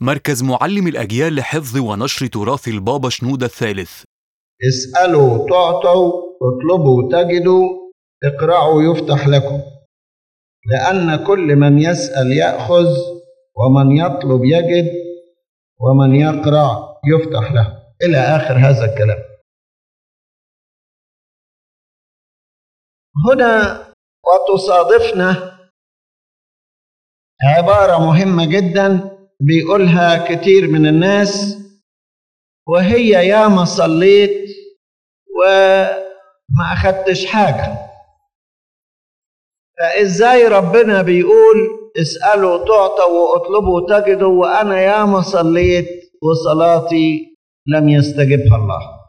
مركز معلم الأجيال لحفظ ونشر تراث البابا شنودة الثالث اسألوا تعطوا اطلبوا تجدوا اقرأوا يفتح لكم لأن كل من يسأل يأخذ ومن يطلب يجد ومن يقرأ يفتح له إلى آخر هذا الكلام هنا وتصادفنا عبارة مهمة جدا بيقولها كتير من الناس وهي يا ما صليت وما أخدتش حاجة فإزاي ربنا بيقول اسألوا تعطوا واطلبوا تجدوا وأنا يا ما صليت وصلاتي لم يستجبها الله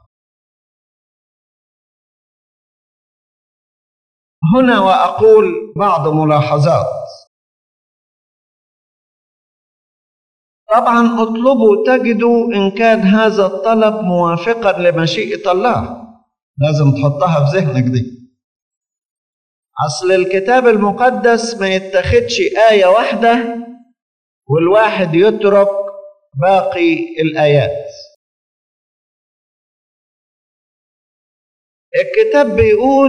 هنا وأقول بعض ملاحظات طبعا اطلبوا تجدوا إن كان هذا الطلب موافقا لمشيئة الله لازم تحطها في ذهنك دي أصل الكتاب المقدس ما يتخدش آية واحدة والواحد يترك باقي الآيات الكتاب بيقول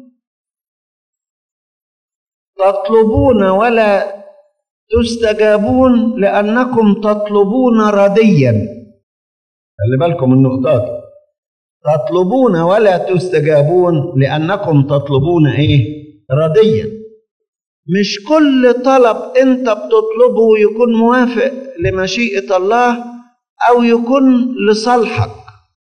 تطلبون ولا تستجابون لأنكم تطلبون رديا خلي بالكم من النقطات تطلبون ولا تستجابون لأنكم تطلبون إيه رديا مش كل طلب أنت بتطلبه يكون موافق لمشيئة الله أو يكون لصالحك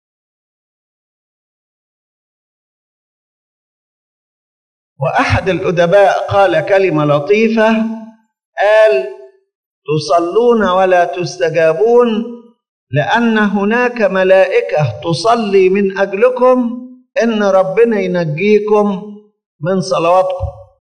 وأحد الأدباء قال كلمة لطيفة قال تصلون ولا تستجابون لأن هناك ملائكة تصلي من أجلكم إن ربنا ينجيكم من صلواتكم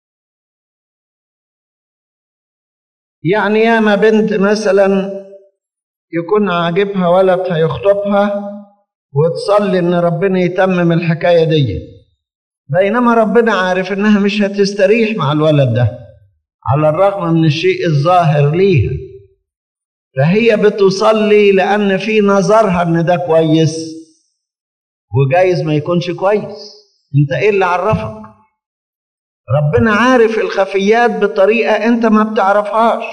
يعني ياما بنت مثلا يكون عاجبها ولد هيخطبها وتصلي إن ربنا يتمم الحكاية دي بينما ربنا عارف إنها مش هتستريح مع الولد ده على الرغم من الشيء الظاهر ليها فهي بتصلي لأن في نظرها إن ده كويس وجايز ما يكونش كويس أنت إيه اللي عرفك؟ ربنا عارف الخفيات بطريقة أنت ما بتعرفهاش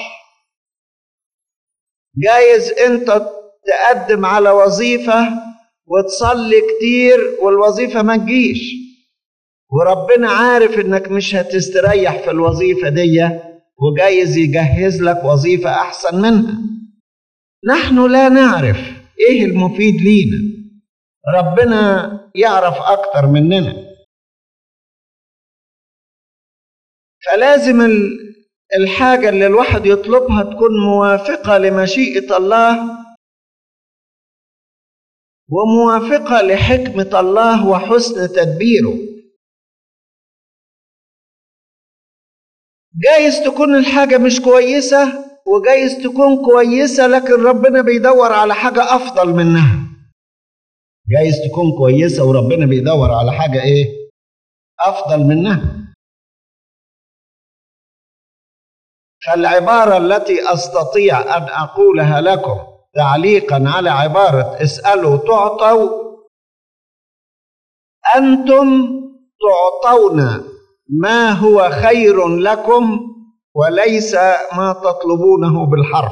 جايز أنت تقدم على وظيفة وتصلي كتير والوظيفة ما تجيش وربنا عارف انك مش هتستريح في الوظيفة دي وجايز يجهز لك وظيفة أحسن منها نحن لا نعرف إيه المفيد لينا ربنا يعرف أكتر مننا فلازم الحاجة اللي الواحد يطلبها تكون موافقة لمشيئة الله وموافقة لحكمة الله وحسن تدبيره جايز تكون الحاجة مش كويسة وجايز تكون كويسة لكن ربنا بيدور على حاجة أفضل منها جايز تكون كويسة وربنا بيدور على حاجة إيه أفضل منها فالعبارة التي أستطيع أن أقولها لكم تعليقا على عبارة اسألوا تعطوا أنتم تعطون ما هو خير لكم وليس ما تطلبونه بالحرف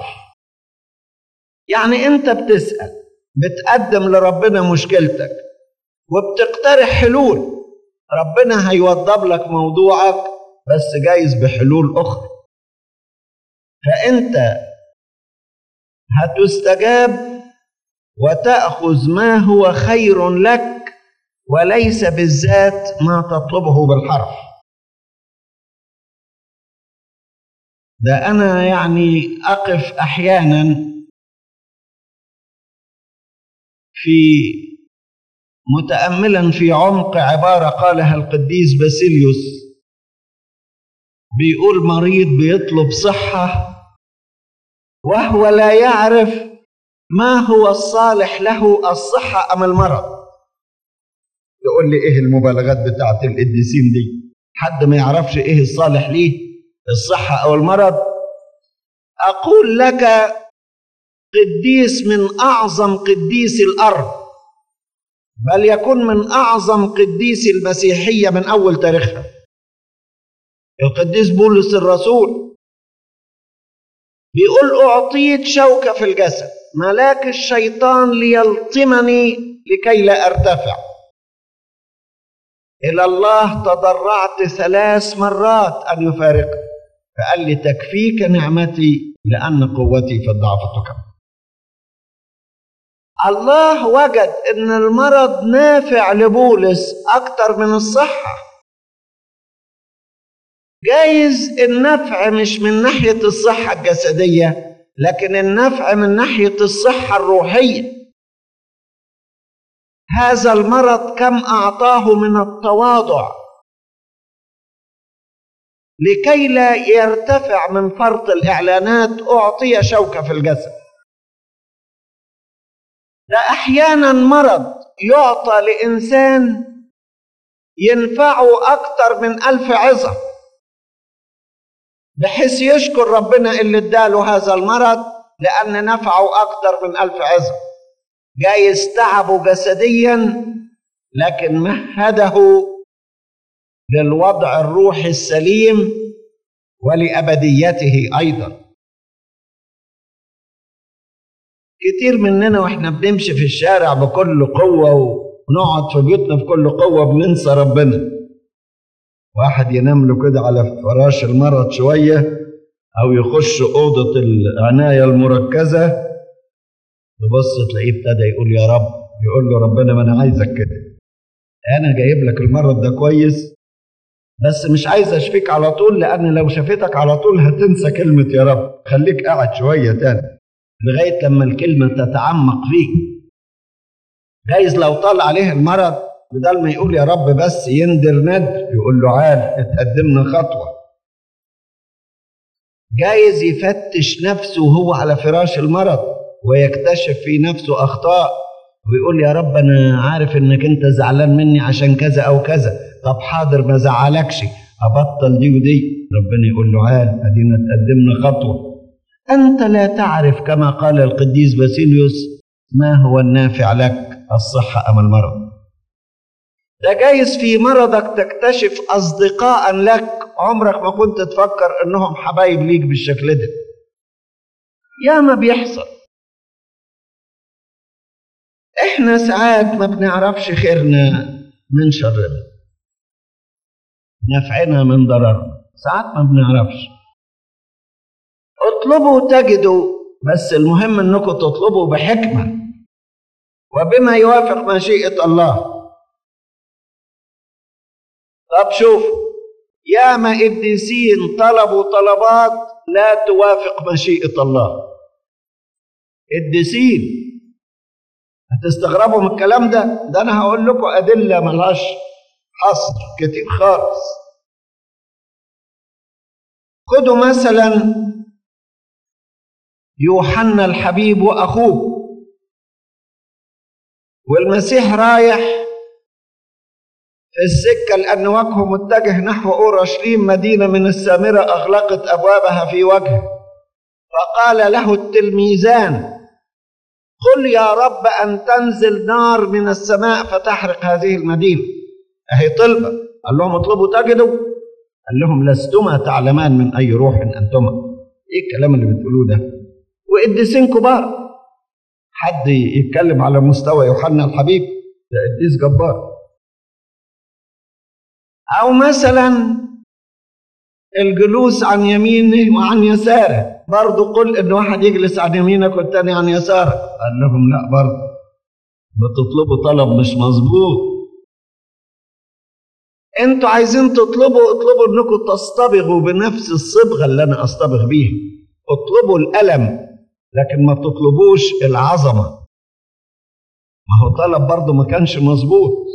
يعني انت بتسال بتقدم لربنا مشكلتك وبتقترح حلول ربنا هيوضب لك موضوعك بس جايز بحلول اخرى فانت هتستجاب وتاخذ ما هو خير لك وليس بالذات ما تطلبه بالحرف ده أنا يعني أقف أحيانا في متأملا في عمق عبارة قالها القديس باسيليوس بيقول مريض بيطلب صحة وهو لا يعرف ما هو الصالح له الصحة أم المرض يقول لي إيه المبالغات بتاعت القديسين دي حد ما يعرفش إيه الصالح ليه الصحة أو المرض أقول لك قديس من أعظم قديس الأرض بل يكون من أعظم قديس المسيحية من أول تاريخها القديس بولس الرسول بيقول أعطيت شوكة في الجسد ملاك الشيطان ليلطمني لكي لا أرتفع إلى الله تضرعت ثلاث مرات أن يفارقني فقال لي تكفيك نعمتي لأن قوتي في الضعف تكمل الله وجد ان المرض نافع لبولس اكتر من الصحه جايز النفع مش من ناحيه الصحه الجسديه لكن النفع من ناحيه الصحه الروحيه هذا المرض كم اعطاه من التواضع لكي لا يرتفع من فرط الاعلانات اعطي شوكه في الجسد ده احيانا مرض يعطى لانسان ينفعه اكتر من الف عظه بحيث يشكر ربنا اللي اداله هذا المرض لان نفعه اكتر من الف عظه جايز تعبه جسديا لكن مهده للوضع الروحي السليم ولابديته ايضا كتير مننا واحنا بنمشي في الشارع بكل قوة ونقعد في بيوتنا بكل قوة بننسى ربنا واحد ينام له كده على فراش المرض شوية أو يخش أوضة العناية المركزة تبص تلاقيه ابتدى يقول يا رب يقول له ربنا ما أنا عايزك كده أنا جايب لك المرض ده كويس بس مش عايز أشفيك على طول لأن لو شفيتك على طول هتنسى كلمة يا رب خليك قاعد شوية تاني لغايه لما الكلمه تتعمق فيك جايز لو طال عليه المرض بدل ما يقول يا رب بس يندر ندر يقول له عال اتقدمنا خطوه جايز يفتش نفسه وهو على فراش المرض ويكتشف في نفسه اخطاء ويقول يا رب انا عارف انك انت زعلان مني عشان كذا او كذا طب حاضر ما زعلكش ابطل دي ودي ربنا يقول له عال ادينا اتقدمنا خطوه أنت لا تعرف كما قال القديس باسيليوس ما هو النافع لك الصحة أم المرض ده جايز في مرضك تكتشف أصدقاء لك عمرك ما كنت تفكر إنهم حبايب ليك بالشكل ده يا ما بيحصل إحنا ساعات ما بنعرفش خيرنا من شرنا نفعنا من ضررنا ساعات ما بنعرفش اطلبوا تجدوا بس المهم انكم تطلبوا بحكمه وبما يوافق مشيئه الله طب شوف ياما قديسين طلبوا طلبات لا توافق مشيئه الله قديسين هتستغربوا من الكلام ده ده انا هقول لكم ادله ملهاش حصر كتير خالص خدوا مثلا يوحنا الحبيب واخوه والمسيح رايح في السكه لان وجهه متجه نحو اورشليم مدينه من السامره اغلقت ابوابها في وجهه فقال له التلميذان قل يا رب ان تنزل نار من السماء فتحرق هذه المدينه اهي طلبه قال لهم اطلبوا تجدوا قال لهم لستما تعلمان من اي روح انتما ايه الكلام اللي بتقولوه ده وقديسين كبار حد يتكلم على مستوى يوحنا الحبيب ده قديس جبار او مثلا الجلوس عن يمينه وعن يساره برضه قل ان واحد يجلس عن يمينك والتاني عن يسارك قال لهم لا برضه بتطلبوا طلب مش مظبوط انتوا عايزين تطلبوا اطلبوا انكم تصطبغوا بنفس الصبغه اللي انا اصطبغ بيها اطلبوا الالم لكن ما تطلبوش العظمه ما هو طلب برضه ما كانش مظبوط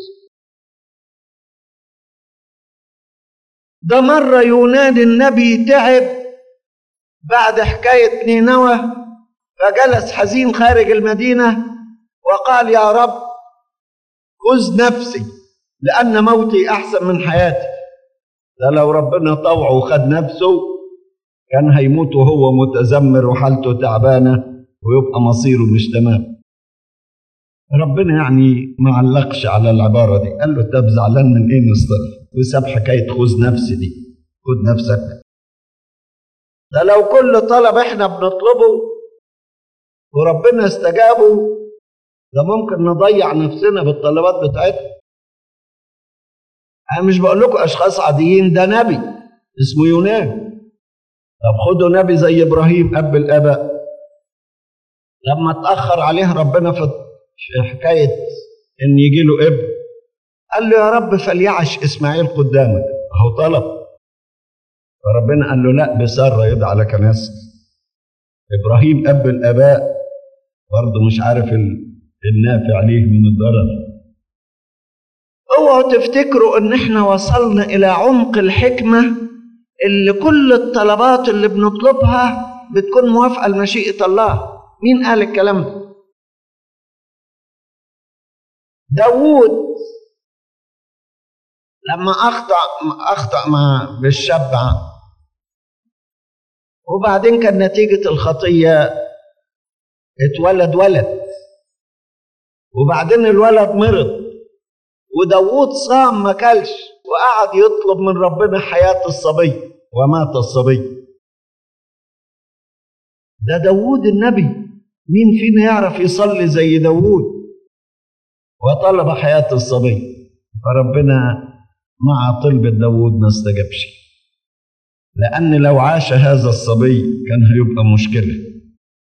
ده مرة يونان النبي تعب بعد حكاية نينوى فجلس حزين خارج المدينة وقال يا رب خذ نفسي لأن موتي أحسن من حياتي ده لو ربنا طوعه وخد نفسه كان هيموت وهو متذمر وحالته تعبانة ويبقى مصيره مش تمام ربنا يعني ما علقش على العبارة دي قال له طب زعلان من ايه مصطفى وساب حكاية خذ نفسي دي خد نفسك ده لو كل طلب احنا بنطلبه وربنا استجابه ده ممكن نضيع نفسنا بالطلبات بتاعتنا انا مش بقول لكم اشخاص عاديين ده نبي اسمه يونان طب خدوا نبي زي ابراهيم اب الاباء لما اتاخر عليه ربنا في في حكايه ان يجي له ابن قال له يا رب فليعش اسماعيل قدامك اهو طلب فربنا قال له لا بساره يدعى لك نسل ابراهيم اب الاباء برضه مش عارف النافع ليه من الضرر اوعوا تفتكروا ان احنا وصلنا الى عمق الحكمه اللي كل الطلبات اللي بنطلبها بتكون موافقه لمشيئه الله مين قال الكلام ده داوود لما اخطا اخطا مع بالشبع وبعدين كان نتيجه الخطيه اتولد ولد وبعدين الولد مرض وداوود صام ما كلش وقعد يطلب من ربنا حياة الصبي ومات الصبي ده داوود النبي مين فينا يعرف يصلي زي داوود وطلب حياة الصبي فربنا مع طلب داوود ما استجابش لأن لو عاش هذا الصبي كان هيبقى مشكلة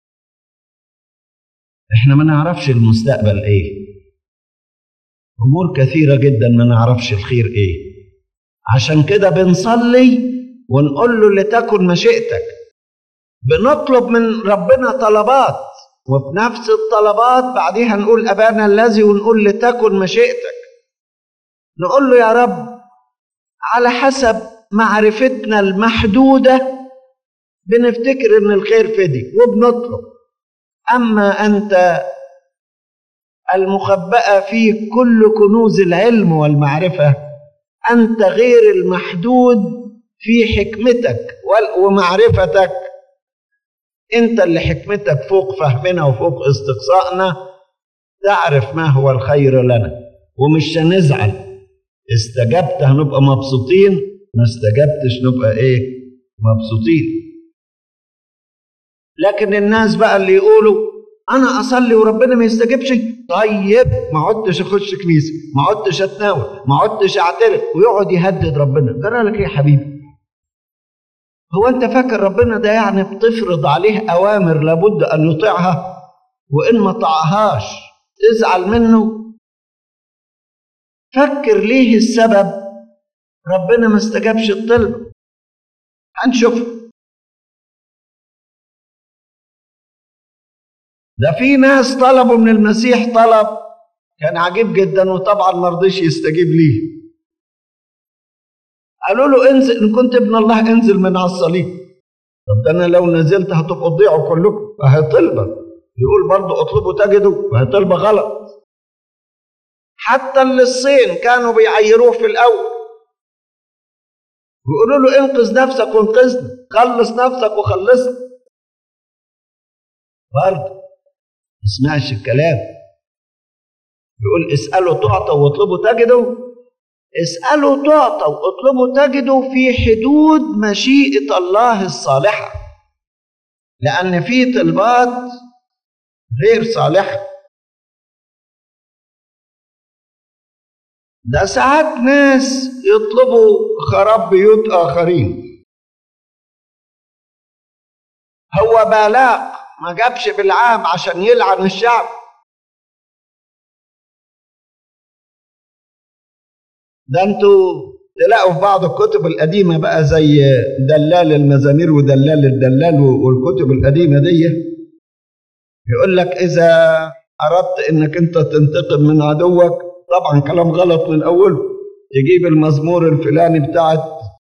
احنا ما نعرفش المستقبل ايه امور كثيره جدا ما نعرفش الخير ايه عشان كده بنصلي ونقول له لتكن مشيئتك بنطلب من ربنا طلبات وفي نفس الطلبات بعديها نقول ابانا الذي ونقول لتكن مشيئتك نقول له يا رب على حسب معرفتنا المحدوده بنفتكر ان الخير في دي وبنطلب اما انت المخبأة في كل كنوز العلم والمعرفة أنت غير المحدود في حكمتك ومعرفتك أنت اللي حكمتك فوق فهمنا وفوق استقصائنا تعرف ما هو الخير لنا ومش هنزعل استجبت هنبقى مبسوطين ما استجبتش نبقى ايه مبسوطين لكن الناس بقى اللي يقولوا انا اصلي وربنا ما يستجبش طيب ما عدتش اخش كنيسه ما عدتش اتناول ما عدتش اعترف ويقعد يهدد ربنا جرى لك ايه يا حبيبي هو انت فاكر ربنا ده يعني بتفرض عليه اوامر لابد ان يطيعها وان ما طاعهاش تزعل منه فكر ليه السبب ربنا ما استجابش الطلب هنشوف ده في ناس طلبوا من المسيح طلب كان عجيب جدا وطبعا ما رضيش يستجيب ليه قالوا له انزل ان كنت ابن الله انزل من على الصليب طب ده انا لو نزلت هتبقوا تضيعوا كلكم فهي طلبه يقول برضه اطلبوا تجدوا فهي طلبه غلط حتى اللي الصين كانوا بيعيروه في الاول ويقولوا له انقذ نفسك وانقذنا خلص نفسك وخلصنا برضه ما سمعش الكلام يقول اسألوا تعطوا واطلبوا تجدوا اسألوا تعطوا واطلبوا تجدوا في حدود مشيئة الله الصالحة لأن في طلبات غير صالحة ده ساعات ناس يطلبوا خراب بيوت آخرين هو بالاق ما جابش بالعام عشان يلعن الشعب ده انتوا تلاقوا في بعض الكتب القديمة بقى زي دلال المزامير ودلال الدلال والكتب القديمة دي يقول لك إذا أردت إنك أنت تنتقم من عدوك طبعا كلام غلط من أوله تجيب المزمور الفلاني بتاعت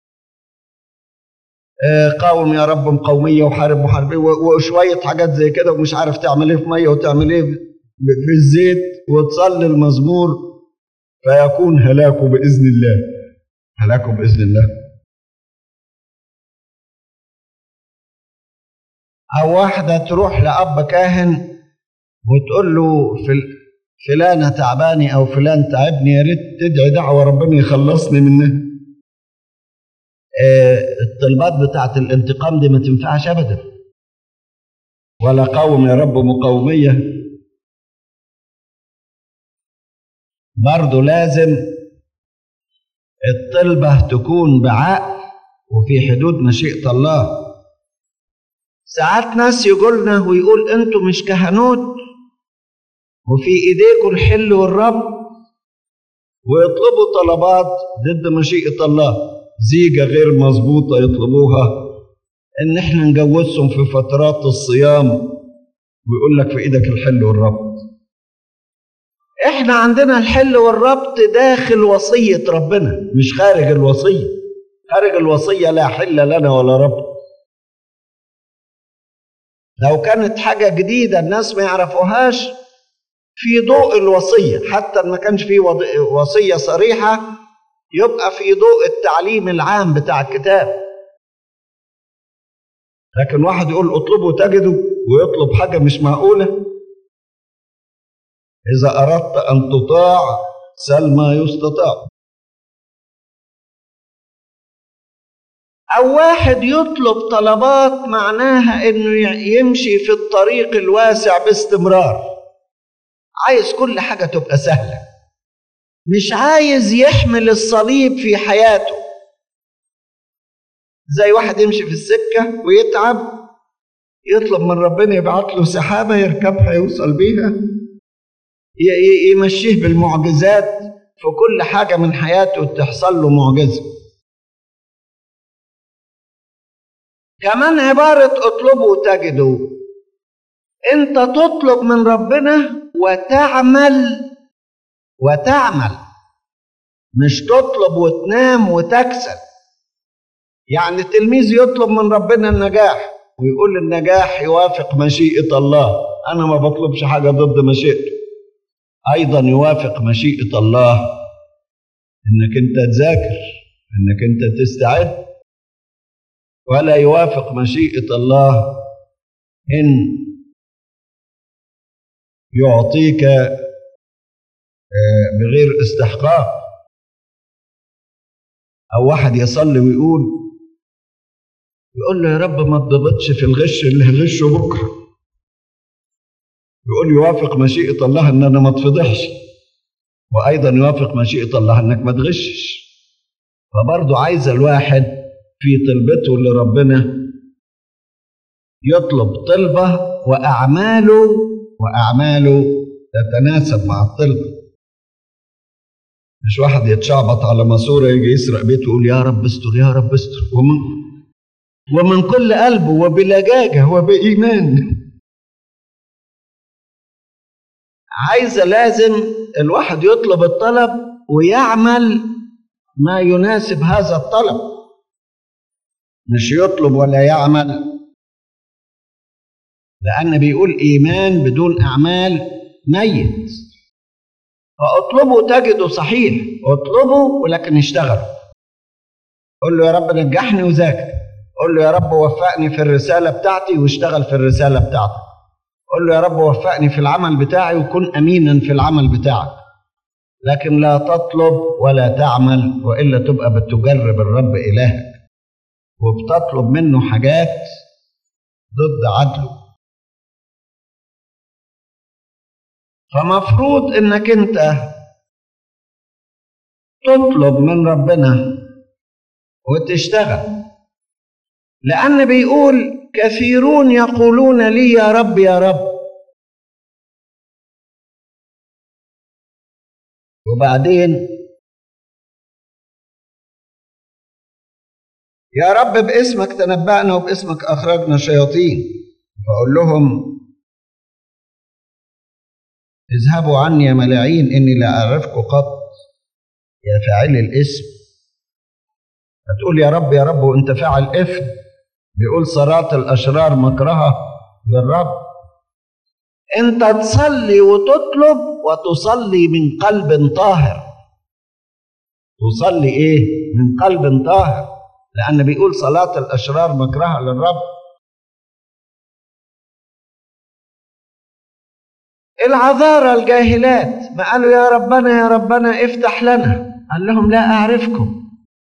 قاوم يا رب مقوميه وحارب محاربيه وشويه حاجات زي كده ومش عارف تعمل ايه في ميه وتعمل ايه في الزيت وتصلي المزمور فيكون هلاكه باذن الله هلاكه باذن الله أو واحدة تروح لأب كاهن وتقول له فل- فلانة تعباني أو فلان تعبني يا ريت تدعي دعوة ربنا يخلصني منها آه، الطلبات بتاعت الانتقام دي ما تنفعش أبدا ولا قوم يا رب مقاومية برضه لازم الطلبة تكون بعقل وفي حدود مشيئة الله ساعات ناس يقولنا ويقول انتوا مش كهنوت وفي ايديكم الحل والرب ويطلبوا طلبات ضد مشيئة الله زيجة غير مظبوطة يطلبوها ان احنا نجوزهم في فترات الصيام ويقول لك في ايدك الحل والربط احنا عندنا الحل والربط داخل وصية ربنا مش خارج الوصية خارج الوصية لا حل لنا ولا ربط لو كانت حاجة جديدة الناس ما يعرفوهاش في ضوء الوصية حتى ما كانش في وض- وصية صريحة يبقى في ضوء التعليم العام بتاع الكتاب لكن واحد يقول اطلبوا تجدوا ويطلب حاجة مش معقولة إذا أردت أن تطاع سل ما يستطاع أو واحد يطلب طلبات معناها إنه ي- يمشي في الطريق الواسع باستمرار عايز كل حاجة تبقى سهلة مش عايز يحمل الصليب في حياته زي واحد يمشي في السكة ويتعب يطلب من ربنا يبعت له سحابة يركبها يوصل بيها ي- ي- يمشيه بالمعجزات في كل حاجة من حياته تحصل له معجزة كمان عبارة اطلبوا تجدوا انت تطلب من ربنا وتعمل وتعمل مش تطلب وتنام وتكسل يعني التلميذ يطلب من ربنا النجاح ويقول النجاح يوافق مشيئة الله أنا ما بطلبش حاجة ضد مشيئته أيضا يوافق مشيئة الله إنك أنت تذاكر إنك أنت تستعد ولا يوافق مشيئة الله إن يعطيك آه، بغير استحقاق أو واحد يصلي ويقول يقول له يا رب ما تضبطش في الغش اللي هغشه بكره يقول يوافق مشيئة الله ان انا ما اتفضحش وايضا يوافق مشيئة الله انك ما تغشش فبرضه عايز الواحد في طلبته لربنا يطلب طلبة وأعماله وأعماله تتناسب مع الطلبة مش واحد يتشعبط على ماسورة يجي يسرق بيته ويقول يا رب استر يا رب استر ومن ومن كل قلبه وبلجاجة وبإيمان عايزة لازم الواحد يطلب الطلب ويعمل ما يناسب هذا الطلب مش يطلب ولا يعمل لأن بيقول إيمان بدون أعمال ميت فاطلبوا تجدوا صحيح اطلبوا ولكن اشتغلوا قول له يا رب نجحني وذاكر قول له يا رب وفقني في الرسالة بتاعتي واشتغل في الرسالة بتاعتك قول له يا رب وفقني في العمل بتاعي وكن أمينا في العمل بتاعك لكن لا تطلب ولا تعمل وإلا تبقى بتجرب الرب إلهك وبتطلب منه حاجات ضد عدله فمفروض انك انت تطلب من ربنا وتشتغل لأن بيقول كثيرون يقولون لي يا رب يا رب وبعدين يا رب باسمك تنبأنا وباسمك أخرجنا شياطين فأقول لهم اذهبوا عني يا ملاعين إني لا أعرفكم قط يا فاعل الاسم هتقول يا رب يا رب وانت فاعل اثم بيقول صلاة الأشرار مكرهة للرب انت تصلي وتطلب وتصلي من قلب طاهر تصلي ايه من قلب طاهر لأن بيقول صلاة الأشرار مكرهة للرب العذارى الجاهلات ما قالوا يا ربنا يا ربنا افتح لنا قال لهم لا أعرفكم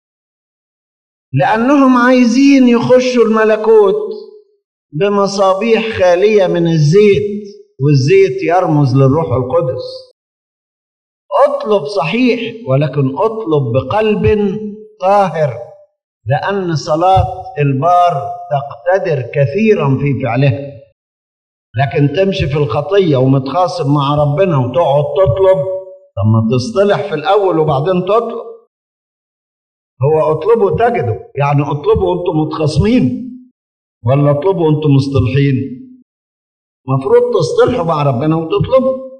لأنهم عايزين يخشوا الملكوت بمصابيح خالية من الزيت والزيت يرمز للروح القدس اطلب صحيح ولكن اطلب بقلب طاهر لأن صلاة البار تقتدر كثيرا في فعلها لكن تمشي في الخطية ومتخاصم مع ربنا وتقعد تطلب طب ما تصطلح في الأول وبعدين تطلب هو اطلبوا تجدوا يعني اطلبوا وانتم متخاصمين ولا اطلبوا وانتم مصطلحين المفروض تصطلحوا مع ربنا وتطلبوا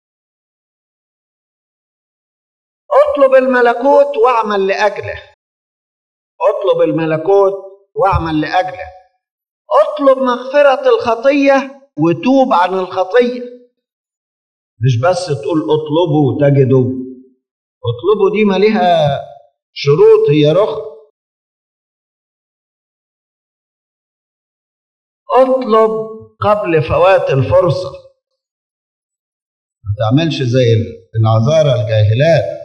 اطلب الملكوت واعمل لاجله اطلب الملكوت واعمل لاجله اطلب مغفره الخطيه وتوب عن الخطيه مش بس تقول اطلبوا وتجدوا اطلبوا دي ما ليها شروط هي رخ اطلب قبل فوات الفرصة ما تعملش زي العذارى الجاهلات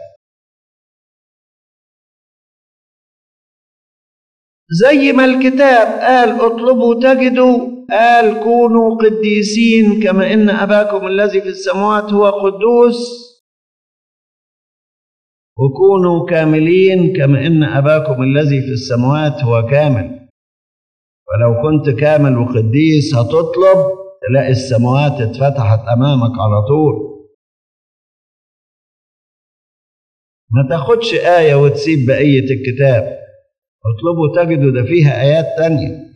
زي ما الكتاب قال اطلبوا تجدوا قال كونوا قديسين كما ان اباكم الذي في السماوات هو قدوس وكونوا كاملين كما ان اباكم الذي في السماوات هو كامل ولو كنت كامل وقديس هتطلب تلاقي السماوات اتفتحت امامك على طول ما تاخدش آية وتسيب بقية الكتاب اطلبوا تجدوا ده فيها آيات تانية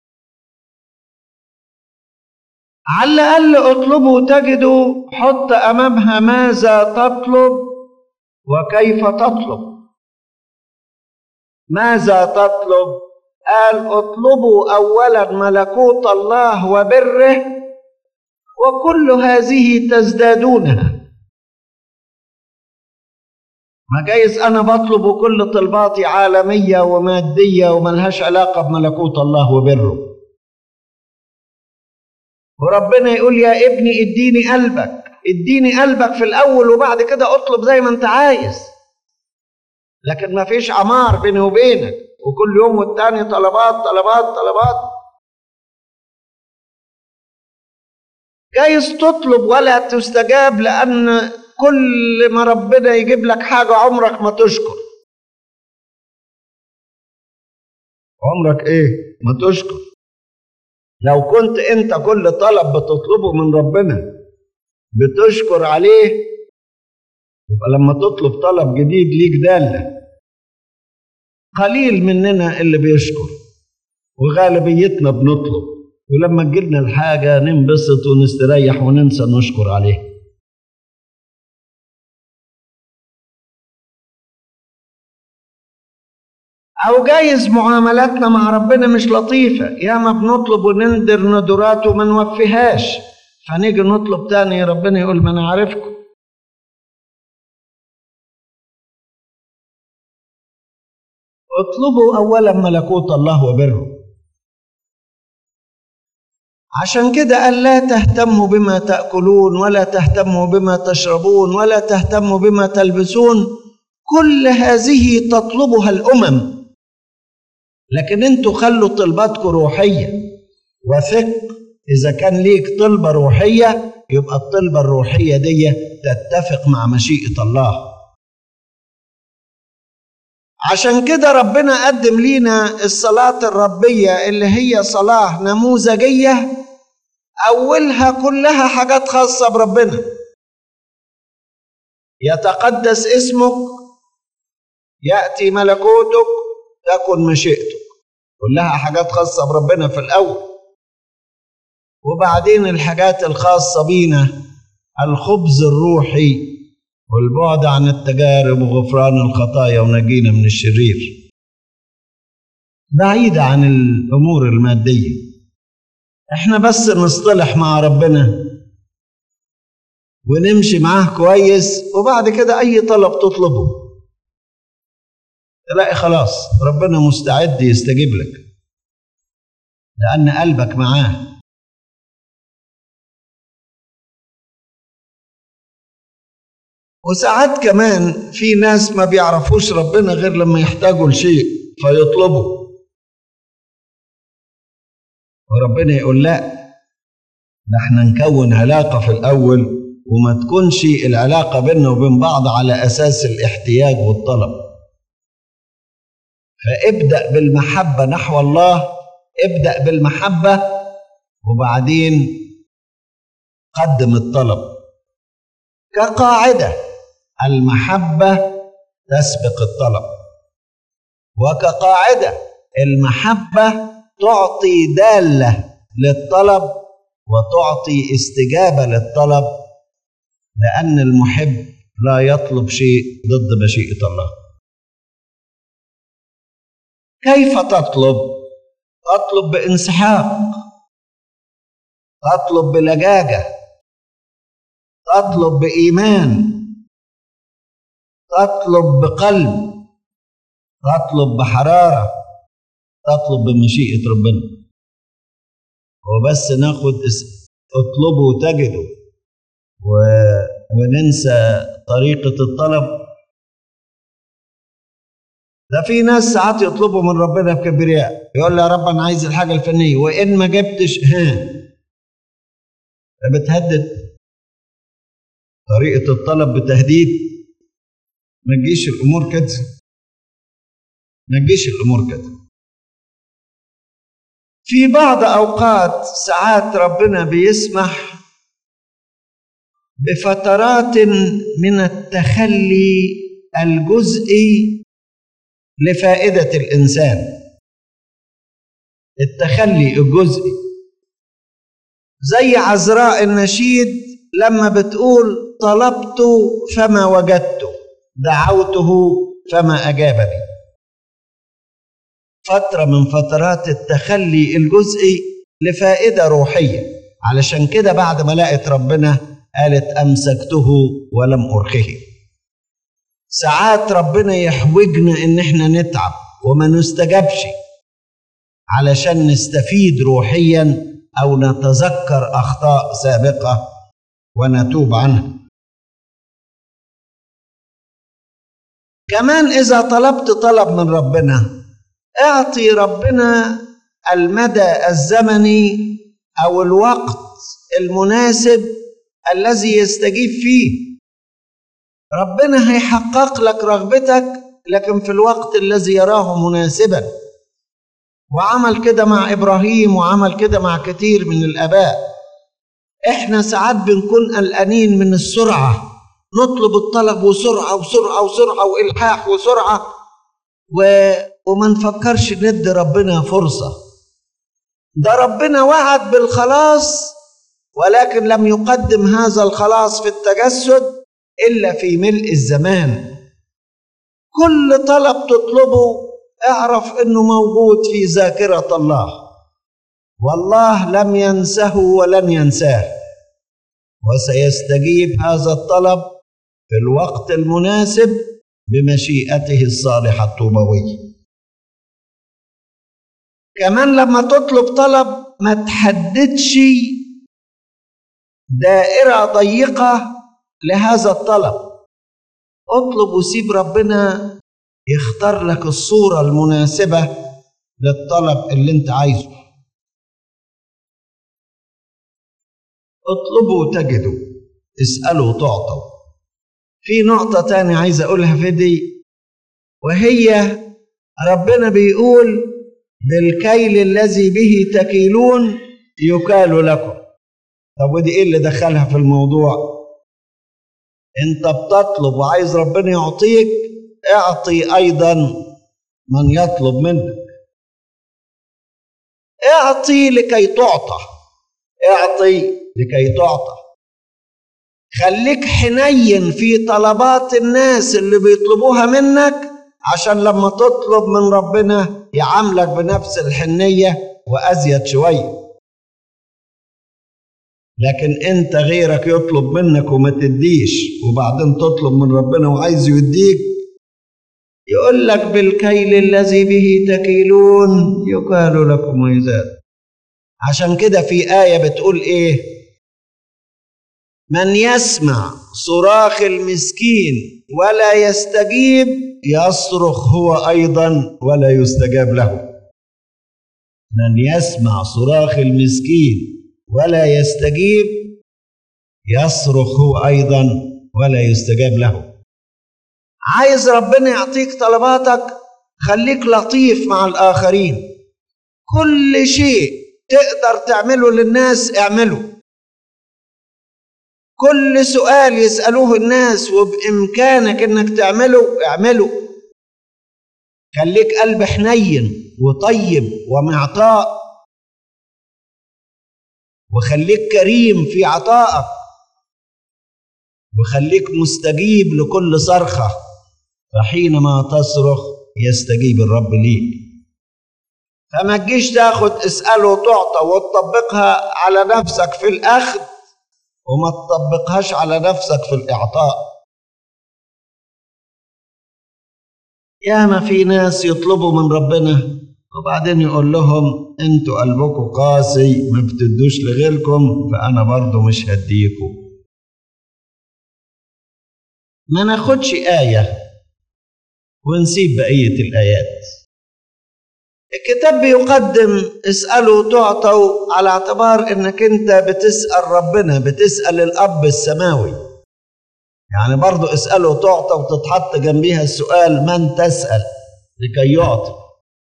على الأقل اطلبوا تجدوا حط أمامها ماذا تطلب وكيف تطلب ماذا تطلب قال اطلبوا اولا ملكوت الله وبره وكل هذه تزدادونها ما جايز انا بطلب كل طلباتي عالميه وماديه وملهاش علاقه بملكوت الله وبره وربنا يقول يا ابني اديني قلبك اديني قلبك في الاول وبعد كده اطلب زي ما انت عايز لكن ما فيش عمار بيني وبينك وكل يوم والتاني طلبات طلبات طلبات جايز تطلب ولا تستجاب لان كل ما ربنا يجيب لك حاجه عمرك ما تشكر عمرك ايه ما تشكر لو كنت انت كل طلب بتطلبه من ربنا بتشكر عليه يبقى لما تطلب طلب جديد ليك داله قليل مننا اللي بيشكر وغالبيتنا بنطلب ولما تجيلنا الحاجة ننبسط ونستريح وننسى نشكر عليه أو جايز معاملاتنا مع ربنا مش لطيفة ياما بنطلب ونندر ندرات وما نوفيهاش فنيجي نطلب تاني ربنا يقول ما أنا عارفكم اطلبوا اولا ملكوت الله وبره عشان كده قال لا تهتموا بما تاكلون ولا تهتموا بما تشربون ولا تهتموا بما تلبسون كل هذه تطلبها الامم لكن انتوا خلوا طلباتكم روحيه وثق اذا كان ليك طلبه روحيه يبقى الطلبه الروحيه دي تتفق مع مشيئه الله عشان كده ربنا قدم لينا الصلاة الربية اللي هي صلاة نموذجية أولها كلها حاجات خاصة بربنا يتقدس اسمك يأتي ملكوتك تكن مشيئتك كلها حاجات خاصة بربنا في الأول وبعدين الحاجات الخاصة بينا الخبز الروحي والبعد عن التجارب وغفران الخطايا ونجينا من الشرير بعيدة عن الأمور المادية احنا بس نصطلح مع ربنا ونمشي معاه كويس وبعد كده أي طلب تطلبه تلاقي خلاص ربنا مستعد يستجيب لك لأن قلبك معاه وساعات كمان في ناس ما بيعرفوش ربنا غير لما يحتاجوا لشيء فيطلبوا وربنا يقول لا ده احنا نكون علاقة في الأول وما تكونش العلاقة بيننا وبين بعض على أساس الاحتياج والطلب فابدأ بالمحبة نحو الله ابدأ بالمحبة وبعدين قدم الطلب كقاعدة المحبة تسبق الطلب وكقاعدة المحبة تعطي دالة للطلب وتعطي استجابة للطلب لأن المحب لا يطلب شيء ضد مشيئة الله كيف تطلب؟ تطلب بانسحاق تطلب بلجاجة تطلب بإيمان تطلب بقلب تطلب بحرارة تطلب بمشيئة ربنا وبس ناخد اطلبوا تجدوا و... وننسى طريقة الطلب ده في ناس ساعات يطلبوا من ربنا بكبرياء يقول له يا رب انا عايز الحاجه الفلانيه وان ما جبتش ها بتهدد طريقه الطلب بتهديد ما تجيش الامور كده ما تجيش الامور كده في بعض اوقات ساعات ربنا بيسمح بفترات من التخلي الجزئي لفائدة الإنسان التخلي الجزئي زي عذراء النشيد لما بتقول طلبت فما وجدت دعوته فما أجابني فترة من فترات التخلي الجزئي لفائدة روحية علشان كده بعد ما لقت ربنا قالت أمسكته ولم أرخه ساعات ربنا يحوجنا ان احنا نتعب وما نستجبش علشان نستفيد روحيا او نتذكر اخطاء سابقه ونتوب عنها كمان اذا طلبت طلب من ربنا اعطي ربنا المدى الزمني او الوقت المناسب الذي يستجيب فيه ربنا هيحقق لك رغبتك لكن في الوقت الذي يراه مناسبا وعمل كده مع ابراهيم وعمل كده مع كتير من الاباء احنا ساعات بنكون قلقانين من السرعه نطلب الطلب وسرعه وسرعه وسرعه والحاح وسرعه و... وما نفكرش ندي ربنا فرصه ده ربنا وعد بالخلاص ولكن لم يقدم هذا الخلاص في التجسد الا في ملء الزمان كل طلب تطلبه اعرف انه موجود في ذاكره الله والله لم ينسه ولن ينساه وسيستجيب هذا الطلب في الوقت المناسب بمشيئته الصالحه الطوبويه كمان لما تطلب طلب ما تحددش دائره ضيقه لهذا الطلب اطلب وسيب ربنا يختار لك الصورة المناسبة للطلب اللي انت عايزه اطلبوا تجدوا اسألوا تعطوا في نقطة تانية عايز أقولها في دي وهي ربنا بيقول بالكيل الذي به تكيلون يكال لكم طب ودي ايه اللي دخلها في الموضوع انت بتطلب وعايز ربنا يعطيك اعطي ايضا من يطلب منك اعطي لكي تعطى اعطي لكي تعطى خليك حنين في طلبات الناس اللي بيطلبوها منك عشان لما تطلب من ربنا يعاملك بنفس الحنية وأزيد شوية لكن انت غيرك يطلب منك وما تديش وبعدين تطلب من ربنا وعايز يديك يقول لك بالكيل الذي به تكيلون يقال لكم ويزاد عشان كده في آية بتقول إيه من يسمع صراخ المسكين ولا يستجيب يصرخ هو ايضا ولا يستجاب له من يسمع صراخ المسكين ولا يستجيب يصرخ هو ايضا ولا يستجاب له عايز ربنا يعطيك طلباتك خليك لطيف مع الاخرين كل شيء تقدر تعمله للناس اعمله كل سؤال يسألوه الناس وبإمكانك إنك تعمله اعمله خليك قلب حنين وطيب ومعطاء وخليك كريم في عطائك وخليك مستجيب لكل صرخة فحينما تصرخ يستجيب الرب ليك فما تجيش تاخد اسأله وتعطى وتطبقها على نفسك في الأخذ وما تطبقهاش على نفسك في الإعطاء ياما في ناس يطلبوا من ربنا وبعدين يقول لهم انتوا قلبكم قاسي ما بتدوش لغيركم فأنا برضو مش هديكم ما ناخدش آية ونسيب بقية الآيات الكتاب بيقدم اسألوا تعطوا على اعتبار انك انت بتسأل ربنا بتسأل الأب السماوي يعني برضو اسألوا تعطى وتتحط جنبيها السؤال من تسأل لكي يعطي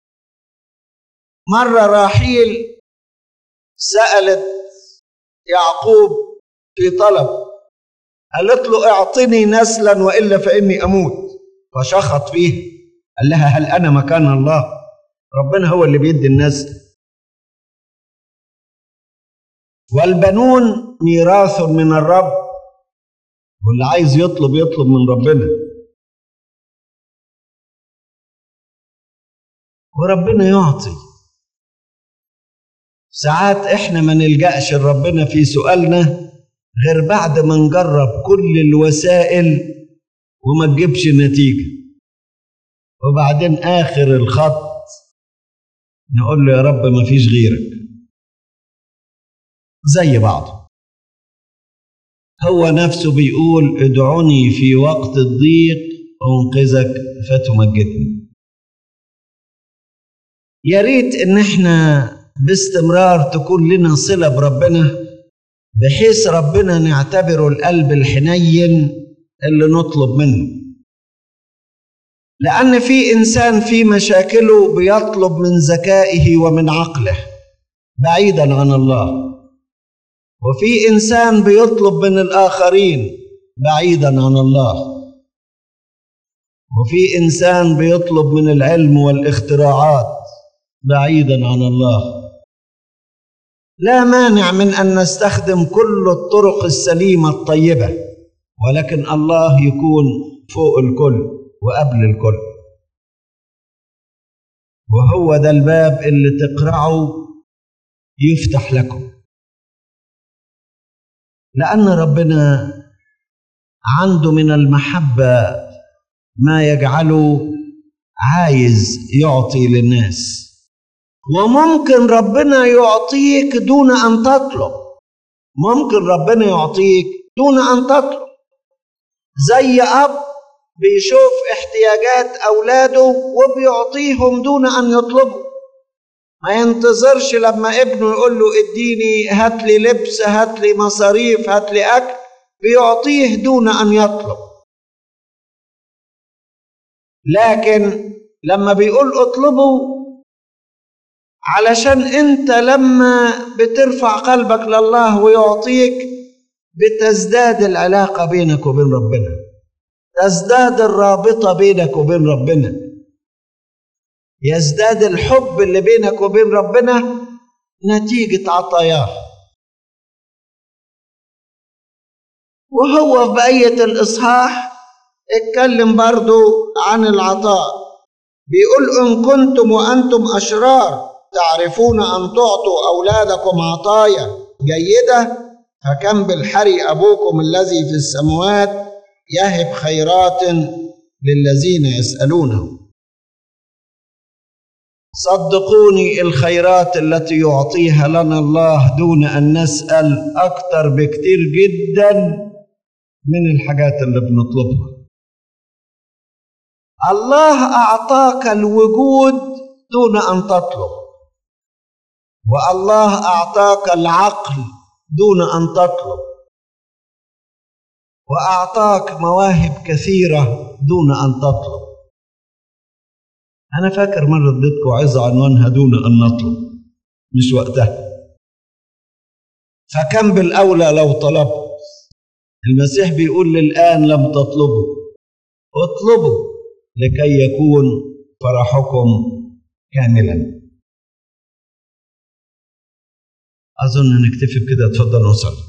مرة راحيل سألت يعقوب في طلب قالت له اعطني نسلا وإلا فإني أموت فشخط فيه قال لها هل أنا مكان الله ربنا هو اللي بيدي النسل والبنون ميراث من الرب واللي عايز يطلب يطلب من ربنا وربنا يعطي ساعات احنا ما نلجأش لربنا في سؤالنا غير بعد ما نجرب كل الوسائل وما تجيبش نتيجة وبعدين آخر الخط نقول له يا رب ما فيش غيرك زي بعضه هو نفسه بيقول ادعوني في وقت الضيق انقذك فتمجدني يا ريت ان احنا باستمرار تكون لنا صله بربنا بحيث ربنا نعتبره القلب الحنين اللي نطلب منه لأن في إنسان في مشاكله بيطلب من ذكائه ومن عقله بعيدا عن الله وفي إنسان بيطلب من الآخرين بعيدا عن الله وفي إنسان بيطلب من العلم والاختراعات بعيدا عن الله لا مانع من أن نستخدم كل الطرق السليمة الطيبة ولكن الله يكون فوق الكل وقبل الكل وهو ده الباب اللي تقرعه يفتح لكم لأن ربنا عنده من المحبة ما يجعله عايز يعطي للناس وممكن ربنا يعطيك دون أن تطلب ممكن ربنا يعطيك دون أن تطلب زي أب بيشوف احتياجات أولاده وبيعطيهم دون أن يطلبوا ما ينتظرش لما ابنه يقول له اديني هات لي لبس هات لي مصاريف هات لي أكل بيعطيه دون أن يطلب لكن لما بيقول اطلبوا علشان انت لما بترفع قلبك لله ويعطيك بتزداد العلاقة بينك وبين ربنا تزداد الرابطة بينك وبين ربنا يزداد الحب اللي بينك وبين ربنا نتيجة عطاياه وهو في بقية الإصحاح اتكلم برضو عن العطاء بيقول إن كنتم وأنتم أشرار تعرفون أن تعطوا أولادكم عطايا جيدة فكم بالحري أبوكم الذي في السماوات يهب خيرات للذين يسألونه صدقوني الخيرات التي يعطيها لنا الله دون ان نسال اكثر بكتير جدا من الحاجات اللي بنطلبها الله اعطاك الوجود دون ان تطلب والله اعطاك العقل دون ان تطلب واعطاك مواهب كثيره دون ان تطلب انا فاكر مره اديتكم عظه عنوانها دون ان نطلب مش وقتها فكم بالاولى لو طلبت المسيح بيقول للان لم تطلبوا اطلبوا لكي يكون فرحكم كاملا اظن نكتفي بكده اتفضلوا نصلي